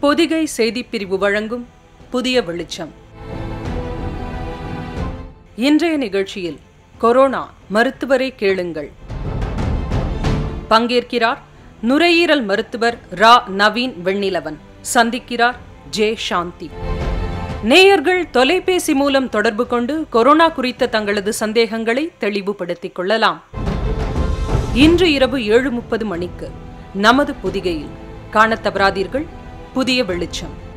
பொதிகை செய்திப் பிரிவு வழங்கும் புதிய வெளிச்சம் இன்றைய நிகழ்ச்சியில் கொரோனா மருத்துவரை கேளுங்கள் பங்கேற்கிறார் நுரையீரல் மருத்துவர் ரா நவீன் வெண்ணிலவன் சந்திக்கிறார் ஜே சாந்தி நேயர்கள் தொலைபேசி மூலம் தொடர்பு கொண்டு கொரோனா குறித்த தங்களது சந்தேகங்களை தெளிவுபடுத்திக் கொள்ளலாம் இன்று இரவு ஏழு முப்பது மணிக்கு நமது புதிகையில் காணத் தவறாதீர்கள் புதிய வெளிச்சம்